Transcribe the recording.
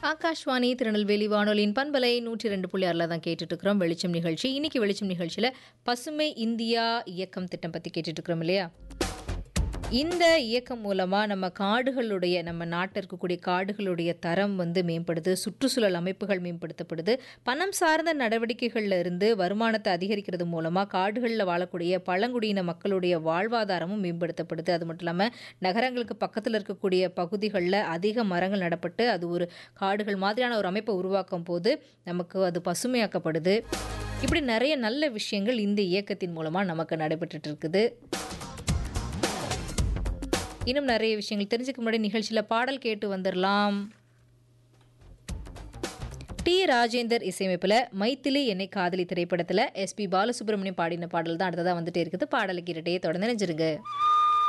ஆகாஷ்வாணி திருநெல்வேலி வானொலியின் பண்பலை நூற்றி ரெண்டு புள்ளி ஆறில் தான் கேட்டுட்டு இருக்கிறோம் வெளிச்சம் நிகழ்ச்சி இன்னைக்கு வெளிச்சம் நிகழ்ச்சியில் பசுமை இந்தியா இயக்கம் திட்டம் பற்றி கேட்டுட்டு இருக்கிறோம் இல்லையா இந்த இயக்கம் மூலமாக நம்ம காடுகளுடைய நம்ம நாட்டில் இருக்கக்கூடிய காடுகளுடைய தரம் வந்து மேம்படுது சுற்றுச்சூழல் அமைப்புகள் மேம்படுத்தப்படுது பணம் சார்ந்த நடவடிக்கைகளில் இருந்து வருமானத்தை அதிகரிக்கிறது மூலமாக காடுகளில் வாழக்கூடிய பழங்குடியின மக்களுடைய வாழ்வாதாரமும் மேம்படுத்தப்படுது அது மட்டும் இல்லாமல் நகரங்களுக்கு பக்கத்தில் இருக்கக்கூடிய பகுதிகளில் அதிக மரங்கள் நடப்பட்டு அது ஒரு காடுகள் மாதிரியான ஒரு அமைப்பை உருவாக்கும் போது நமக்கு அது பசுமையாக்கப்படுது இப்படி நிறைய நல்ல விஷயங்கள் இந்த இயக்கத்தின் மூலமாக நமக்கு நடைபெற்றுட்டு இருக்குது இன்னும் நிறைய விஷயங்கள் தெரிஞ்சுக்க முன்னாடி நிகழ்ச்சியில் பாடல் கேட்டு வந்துடலாம் டி ராஜேந்தர் இசையமைப்பில் மைத்திலி என்னை காதலி திரைப்படத்தில் எஸ்பி பாலசுப்ரமணியம் பாடின பாடல் தான் அடுத்ததாக வந்துட்டே இருக்குது பாடலுக்கு இரட்டையே தொடர்ந்து நினைச்சிருங்க